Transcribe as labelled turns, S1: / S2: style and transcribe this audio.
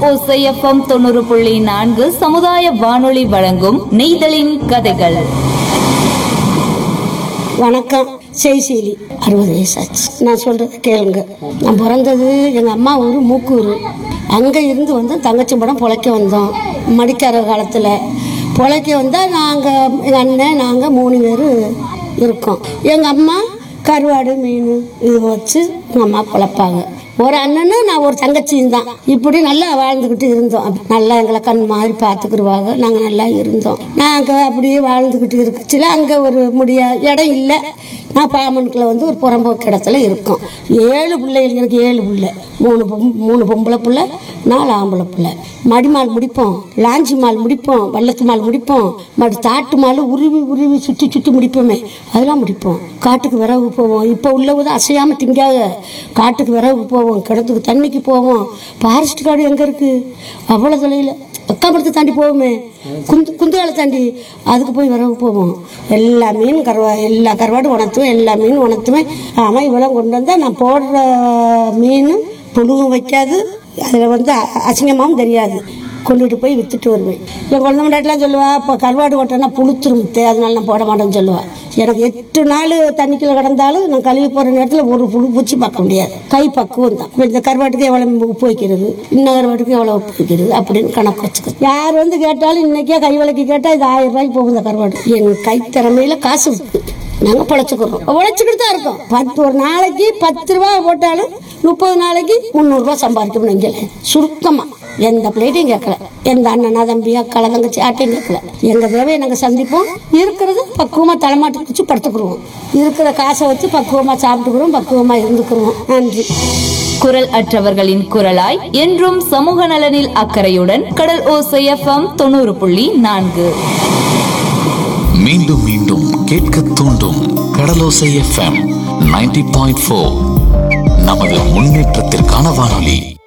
S1: ஓசைஎஃப்எம் தொண்ணூறு புள்ளி நான்கு சமுதாய வானொலி வழங்கும் நெய்தலின் கதைகள்
S2: வணக்கம் செய்சீலி அறுபது வயசாச்சு நான் சொல்கிறத கேளுங்க நான் பிறந்தது எங்கள் அம்மா ஊர் மூக்கூர் அங்கே இருந்து வந்து தங்கச்சி படம் பொழைக்க வந்தோம் மடிக்கார காலத்தில் பொழைக்க வந்தால் நாங்கள் எங்கள் அண்ணன் நாங்கள் மூணு பேர் இருக்கோம் எங்கள் அம்மா கருவாடு மீன் இது வச்சு எங்கள் அம்மா பொழைப்பாங்க ஒரு அண்ணனு நான் ஒரு தங்கச்சியும் தான் இப்படி நல்லா வாழ்ந்துக்கிட்டு இருந்தோம் அப்ப நல்லா எங்களை கண் மாதிரி பார்த்துக்கிடுவாங்க நாங்கள் நல்லா இருந்தோம் நாங்கள் அப்படியே வாழ்ந்துக்கிட்டு இருக்குச்சுல அங்கே ஒரு முடியா இடம் இல்லை நான் பாமனுக்குள்ள வந்து ஒரு புறம்போக்கு இடத்துல இருக்கோம் ஏழு பிள்ளைகள் எனக்கு ஏழு பிள்ளை மூணு பொம் மூணு பொம்பளை பிள்ளை நாலு ஆம்பளை பிள்ளை மடிமால் முடிப்போம் லாஞ்சி மால் முடிப்போம் வள்ளத்து மால் முடிப்போம் மடி தாட்டு மால் உருவி உருவி சுற்றி சுற்றி முடிப்போமே அதெல்லாம் முடிப்போம் காட்டுக்கு விறகு போவோம் இப்போ உள்ளவது அசையாமல் திங்காத காட்டுக்கு விறகு போவோம் கிணத்துக்கு தண்ணிக்கு போவோம் ஃபாரஸ்ட் காடு எங்கே இருக்குது அவ்வளோ தொலைவில் அக்காமரத்தை தாண்டி போவோமே குந்து குந்துகாலை தாண்டி அதுக்கு போய் விறகு போவோம் எல்லா மீன் கருவா எல்லா கருவாடும் உணர்த்துவேன் எல்லா மீன் உணர்த்துவேன் ஆமாம் இவ்வளோ கொண்டு வந்தால் நான் போடுற மீன் புழுவும் வைக்காது அதில் வந்து அ- அசிங்கமாவும் தெரியாது கொண்டுட்டு போய் வித்துட்டு வருவேன் என் குழந்தை முன்னாடிலாம் சொல்லுவா இப்போ கருவாடு கொட்டனா புளுத்துரும் முத்தே அதனால நான் போட மாட்டேன்னு சொல்லுவா எனக்கு எட்டு நாள் தண்ணிக்குள்ள கிடந்தாலும் நான் கழுவி போகிற நேரத்தில் ஒரு புழு பூச்சி பார்க்க முடியாது கை பக்குவம் தான் இப்ப இந்த கருவாட்டுக்கு எவ்வளோ உப்பு வைக்கிறது இன்ன கருவாட்டுக்கு எவ்வளோ உப்பு வைக்கிறது அப்படின்னு கணக்கு வச்சுக்க யார் வந்து கேட்டாலும் இன்னைக்கே கை விளக்கி கேட்டால் இது ஆயிரம் ரூபாய்க்கு போகும் இந்த கருவாடு என் கை திறமையில காசு இருக்கு நாங்கள் பொழைச்சிக்கிறோம் உழைச்சிக்கிட்டு தான் இருக்கோம் பத்து ஒரு நாளைக்கு பத்து ரூபா போட்டாலும் முப்பது நாளைக்கு முந்நூறுரூவா சம்பாதிக்கணும் இங்கே சுருக்கமாக எந்த பிள்ளைட்டையும் கேட்கல எந்த அண்ணனா தம்பி அக்கால தங்கச்சி ஆட்டையும் கேட்கல எங்கள் தேவையை நாங்கள் சந்திப்போம் இருக்கிறது பக்குவமாக தலைமாட்டி வச்சு படுத்துக்குருவோம் இருக்கிற காசை வச்சு பக்குவமாக சாப்பிட்டுக்கிறோம் பக்குவமாக இருந்துக்கிறோம் நன்றி
S1: குரல் அற்றவர்களின் குரலாய் என்றும் சமூக நலனில் அக்கறையுடன் கடல் ஓசைஎஃப்எம் தொண்ணூறு புள்ளி நான்கு
S3: மீண்டும் மீண்டும் கேட்க தூண்டும் Kadalosai FM ninety point four நமது முன்னேற்றத்திற்கான வானொலி